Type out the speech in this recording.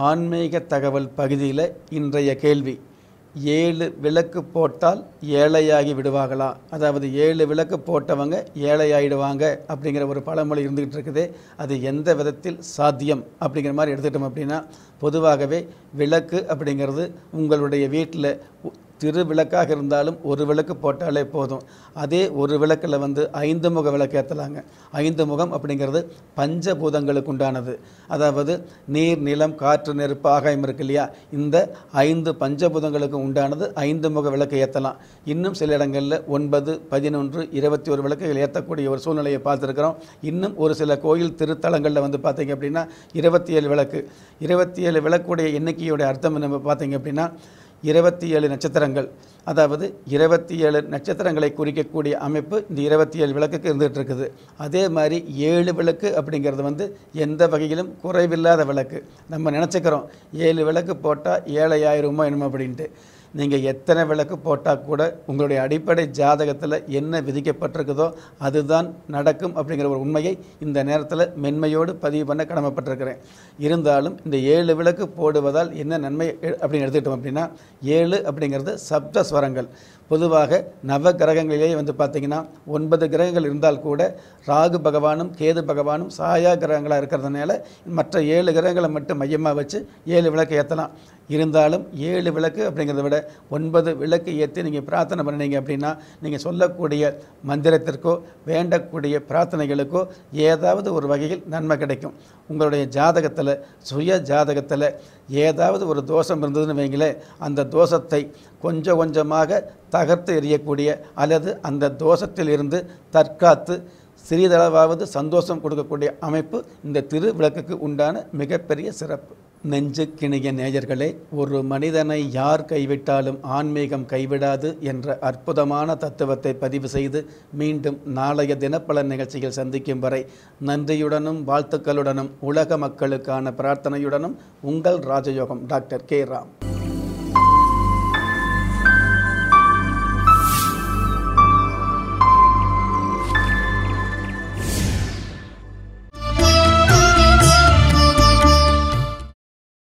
ஆன்மீக தகவல் பகுதியில் இன்றைய கேள்வி ஏழு விளக்கு போட்டால் ஏழையாகி விடுவாங்களா அதாவது ஏழு விளக்கு போட்டவங்க ஏழையாயிடுவாங்க அப்படிங்கிற ஒரு பழமொழி இருந்துகிட்டு இருக்குது அது எந்த விதத்தில் சாத்தியம் அப்படிங்கிற மாதிரி எடுத்துக்கிட்டோம் அப்படின்னா பொதுவாகவே விளக்கு அப்படிங்கிறது உங்களுடைய வீட்டில் திரு விளக்காக இருந்தாலும் ஒரு விளக்கு போட்டாலே போதும் அதே ஒரு விளக்கில் வந்து ஐந்து முக விளக்கு ஏற்றலாங்க ஐந்து முகம் அப்படிங்கிறது பஞ்சபூதங்களுக்கு உண்டானது அதாவது நீர் நிலம் காற்று நெருப்பு ஆகாயம் இருக்கு இல்லையா இந்த ஐந்து பஞ்சபூதங்களுக்கு உண்டானது ஐந்து முக விளக்கு ஏற்றலாம் இன்னும் சில இடங்களில் ஒன்பது பதினொன்று இருபத்தி ஒரு விளக்குகள் ஏற்றக்கூடிய ஒரு சூழ்நிலையை பார்த்துருக்குறோம் இன்னும் ஒரு சில கோயில் திருத்தலங்களில் வந்து பார்த்தீங்க அப்படின்னா இருபத்தி ஏழு விளக்கு இருபத்தி ஏழு விளக்குடைய எண்ணிக்கையோட அர்த்தம் நம்ம பார்த்தீங்க அப்படின்னா இருபத்தி ஏழு நட்சத்திரங்கள் அதாவது இருபத்தி ஏழு நட்சத்திரங்களை குறிக்கக்கூடிய அமைப்பு இந்த இருபத்தி ஏழு விளக்குக்கு இருந்துகிட்டு இருக்குது அதே மாதிரி ஏழு விளக்கு அப்படிங்கிறது வந்து எந்த வகையிலும் குறைவில்லாத விளக்கு நம்ம நினச்சிக்கிறோம் ஏழு விளக்கு போட்டால் ஏழையாயிருமோ என்னமோ அப்படின்ட்டு நீங்கள் எத்தனை விளக்கு போட்டால் கூட உங்களுடைய அடிப்படை ஜாதகத்தில் என்ன விதிக்கப்பட்டிருக்குதோ அதுதான் நடக்கும் அப்படிங்கிற ஒரு உண்மையை இந்த நேரத்தில் மென்மையோடு பதிவு பண்ண கடமைப்பட்டிருக்கிறேன் இருந்தாலும் இந்த ஏழு விளக்கு போடுவதால் என்ன நன்மை எ- அப்படின்னு எடுத்துக்கிட்டோம் அப்படின்னா ஏழு அப்படிங்கிறது சப்த ஸ்வரங்கள் பொதுவாக நவ கிரகங்களிலேயே வந்து பார்த்திங்கன்னா ஒன்பது கிரகங்கள் இருந்தால் கூட ராகு பகவானும் கேது பகவானும் சாயா கிரகங்களாக இருக்கிறதுனால மற்ற ஏழு கிரகங்களை மட்டும் மையமாக வச்சு ஏழு விளக்கு ஏற்றலாம் இருந்தாலும் ஏழு விளக்கு அப்படிங்கிறத விட ஒன்பது விளக்கு ஏற்றி நீங்கள் பிரார்த்தனை பண்ணீங்க அப்படின்னா நீங்கள் சொல்லக்கூடிய மந்திரத்திற்கோ வேண்டக்கூடிய பிரார்த்தனைகளுக்கோ ஏதாவது ஒரு வகையில் நன்மை கிடைக்கும் உங்களுடைய ஜாதகத்தில் சுய ஜாதகத்தில் ஏதாவது ஒரு தோஷம் இருந்ததுன்னு வைங்களேன் அந்த தோஷத்தை கொஞ்சம் கொஞ்சமாக தகர்த்து எறியக்கூடிய அல்லது அந்த தோஷத்தில் இருந்து தற்காத்து சிறிதளவாவது சந்தோஷம் கொடுக்கக்கூடிய அமைப்பு இந்த திரு விளக்குக்கு உண்டான மிகப்பெரிய சிறப்பு நெஞ்சுக்கிணிய நேயர்களே ஒரு மனிதனை யார் கைவிட்டாலும் ஆன்மீகம் கைவிடாது என்ற அற்புதமான தத்துவத்தை பதிவு செய்து மீண்டும் நாளைய தினப்பலன் நிகழ்ச்சியில் சந்திக்கும் வரை நன்றியுடனும் வாழ்த்துக்களுடனும் உலக மக்களுக்கான பிரார்த்தனையுடனும் உங்கள் ராஜயோகம் டாக்டர் கே ராம்